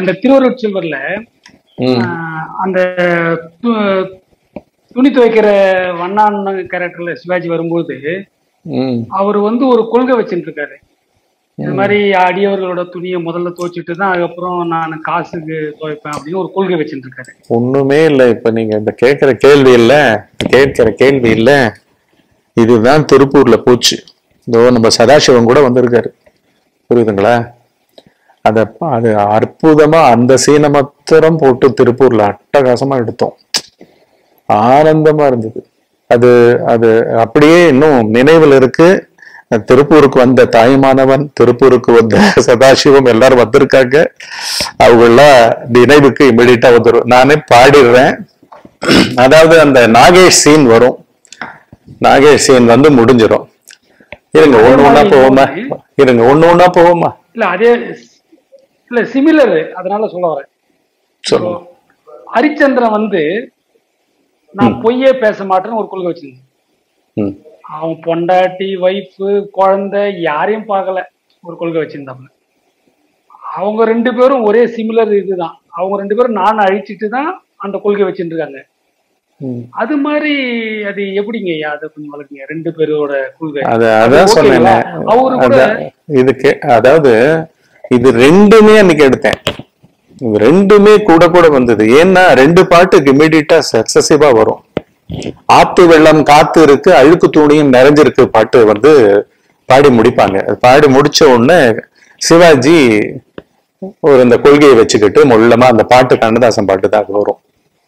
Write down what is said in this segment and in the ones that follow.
அந்த திருவருட் செல்வர்ல ம் ஆஹ், அந்த து- துணி துவைக்கிற வண்ணான் கேரக்டர்ல சிவாஜி வரும்போது ம் அவர் வந்து ஒரு கொள்கை வச்சுட்டு இருக்காரு இந்த மாதிரி அடியவர்களோட துணியை முதல்ல துவைச்சிட்டு தான் அதுக்கப்புறம் நான் காசுக்கு துவைப்பேன் அப்படின்னு ஒரு கொள்கை வச்சுட்டு இருக்காரு ஒண்ணுமே இல்ல இப்ப நீங்க இந்த கேட்கிற கேள்வி இல்ல கேட்கிற கேள்வி இல்ல இதுதான் திருப்பூர்ல போச்சு இதோ நம்ம சதாசிவம் கூட வந்திருக்காரு புரியுதுங்களா அத அது அற்புதமா அந்த சீனை மாத்திரம் போட்டு திருப்பூர்ல அட்டகாசமா எடுத்தோம் ஆனந்தமா இருந்தது அது அது அப்படியே இன்னும் நினைவில் இருக்கு திருப்பூருக்கு வந்த தாய்மானவன் திருப்பூருக்கு வந்த சதாசிவம் எல்லாரும் வந்திருக்காங்க அவங்கெல்லாம் நினைவுக்கு இமிடியட்டா வந்துடும் நானே பாடிடுறேன் அதாவது அந்த நாகேஷ் சீன் வரும் நாகேஷ் சீன் வந்து முடிஞ்சிடும் இருங்க ஒண்ணு ஒண்ணா போவோமா இருங்க ஒண்ணு ஒண்ணா போவோமா இல்ல அதே இல்ல சிமிலர் அதனால சொல்ல வரேன் சொல்லுங்க ஹரிச்சந்திரன் வந்து நான் பொய்யே பேச மாட்டேன்னு ஒரு கொள்கை வச்சிருந்தேன் ம் அவன் பொண்டாட்டி ஒய்ஃபு குழந்தை யாரையும் பார்க்கல ஒரு கொள்கை வச்சிருந்தாங்க அவங்க ரெண்டு பேரும் ஒரே சிமிலர் இதுதான் அவங்க ரெண்டு பேரும் நான் அழிச்சிட்டு தான் அந்த கொள்கை வச்சுட்டு இருக்காங்க ம். அது மாதிரி அது எப்படிங்க ஐயா அதை கொஞ்சம் வளர்க்குங்க ரெண்டு பேரோட கொள்கை அது அதான் ஓகேங்களா? சொன்னேனே அவரு கூட அதான் இதுக்கு அதாவது இது ரெண்டுமே அன்னைக்கு எடுத்தேன் இது ரெண்டுமே கூட கூட வந்தது ஏன்னா ரெண்டு பாட்டுக்கு இமீடியட்டா சக்சசிவா வரும் ஆத்து வெள்ளம் காத்து இருக்கு அழுக்கு துணியும் நிறைஞ்சிருக்கு பாட்டு வந்து பாடி முடிப்பாங்க அது பாடி முடிச்ச உடனே சிவாஜி ஒரு இந்த கொள்கையை வச்சுக்கிட்டு மொல்லமா அந்த பாட்டு கண்ணதாசன் பாட்டு தான் வரும்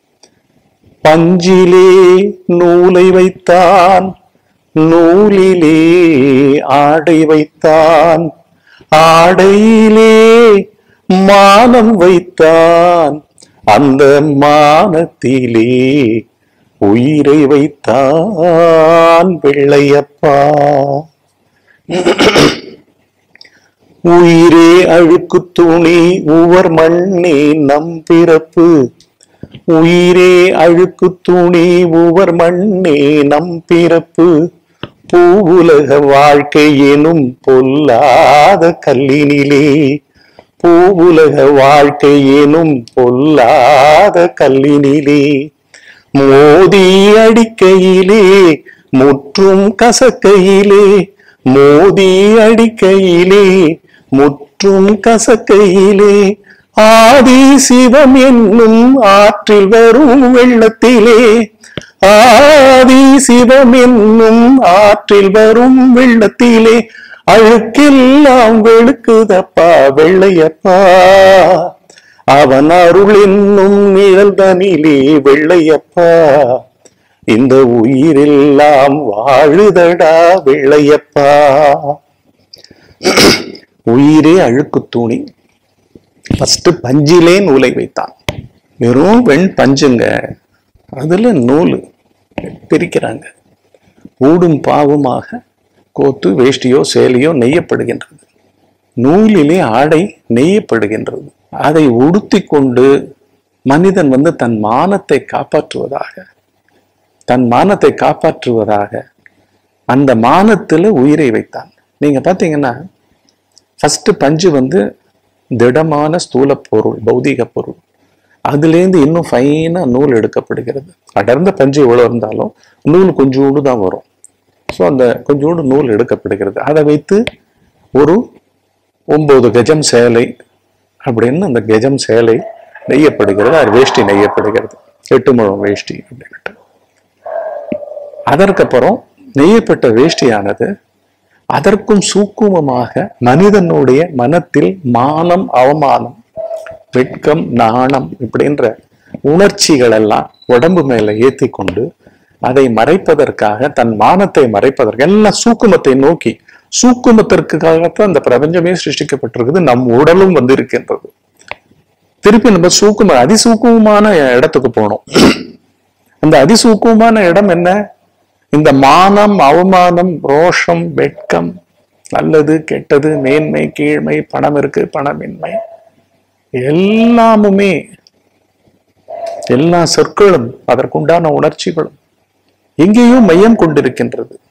பஞ்சிலே நூலை வைத்தான் நூலிலே ஆடை வைத்தான் ஆடையிலே மானம் வைத்தான் அந்த மானத்திலே உயிரை வைத்தான் வெள்ளையப்பா உயிரே அழுக்கு துணி உவர் மண்ணே நம் பிறப்பு உயிரே அழுக்கு துணி உவர் மண்ணே நம் பிறப்பு பூவுலக வாழ்க்கை எனும் பொல்லாத கல்லினிலே பூவுலக வாழ்க்கை எனும் பொல்லாத கல்லினிலே மோதி அடிக்கையிலே முற்றும் கசக்கையிலே மோதி அடிக்கையிலே முற்றும் கசக்கையிலே ஆதி சிவம் என்னும் ஆற்றில் வரும் வெள்ளத்திலே ஆதி சிவம் என்னும் ஆற்றில் வரும் வெள்ளத்திலே அழுக்கெல்லாம் வெளுக்குதப்பா வெள்ளையப்பா அவன் அருள் என்னும் நிழல்தனிலே வெள்ளையப்பா இந்த உயிரெல்லாம் வாழுதடா வெள்ளையப்பா உயிரே அழுக்கு தூணி ஃபர்ஸ்ட் பஞ்சிலே நூலை வைத்தான் வெறும் வெண் பஞ்சுங்க அதுல நூல் பிரிக்கிறாங்க ஊடும் பாவுமாக கோத்து வேஷ்டியோ சேலையோ நெய்யப்படுகின்றது நூலிலே ஆடை நெய்யப்படுகின்றது அதை உடுத்தி கொண்டு மனிதன் வந்து தன் மானத்தை காப்பாற்றுவதாக தன் மானத்தை காப்பாற்றுவதாக அந்த மானத்துல உயிரை வைத்தான் நீங்க பாத்தீங்கன்னா ஃபர்ஸ்ட் பஞ்சு வந்து திடமான ஸ்தூல பொருள் பௌதீக பொருள் அதுலேருந்து இன்னும் ஃபைனா நூல் எடுக்கப்படுகிறது அடர்ந்த பஞ்சு எவ்வளோ இருந்தாலும் நூல் கொஞ்சோண்டு தான் வரும் ஸோ அந்த கொஞ்சோண்டு நூல் எடுக்கப்படுகிறது அதை வைத்து ஒரு ஒன்பது கஜம் சேலை அப்படின்னு அந்த கஜம் சேலை நெய்யப்படுகிறது அது வேஷ்டி நெய்யப்படுகிறது எட்டு முழம் வேஷ்டி அப்படின்ட்டு அதற்கப்புறம் நெய்யப்பட்ட வேஷ்டியானது அதற்கும் சூக்குமமாக மனிதனுடைய மனத்தில் மானம் அவமானம் வெட்கம் நாணம் இப்படின்ற உணர்ச்சிகள் எல்லாம் உடம்பு மேல ஏத்தி கொண்டு அதை மறைப்பதற்காக தன் மானத்தை மறைப்பதற்கு எல்லாம் சூக்குமத்தை நோக்கி சூக்குமத்திற்காகத்தான் அந்த பிரபஞ்சமே சிருஷ்டிக்கப்பட்டிருக்குது நம் உடலும் வந்து இருக்கின்றது திருப்பி நம்ம சூக்கும அதிசூக்குமமான இடத்துக்கு போனோம் அந்த அதிசூக்குமமான இடம் என்ன இந்த மானம் அவமானம் ரோஷம் வெட்கம் நல்லது கெட்டது மேன்மை கீழ்மை பணம் இருக்கு பணமின்மை எல்லாமுமே எல்லா சொற்களும் அதற்குண்டான உணர்ச்சிகளும் எங்கேயும் மையம் கொண்டிருக்கின்றது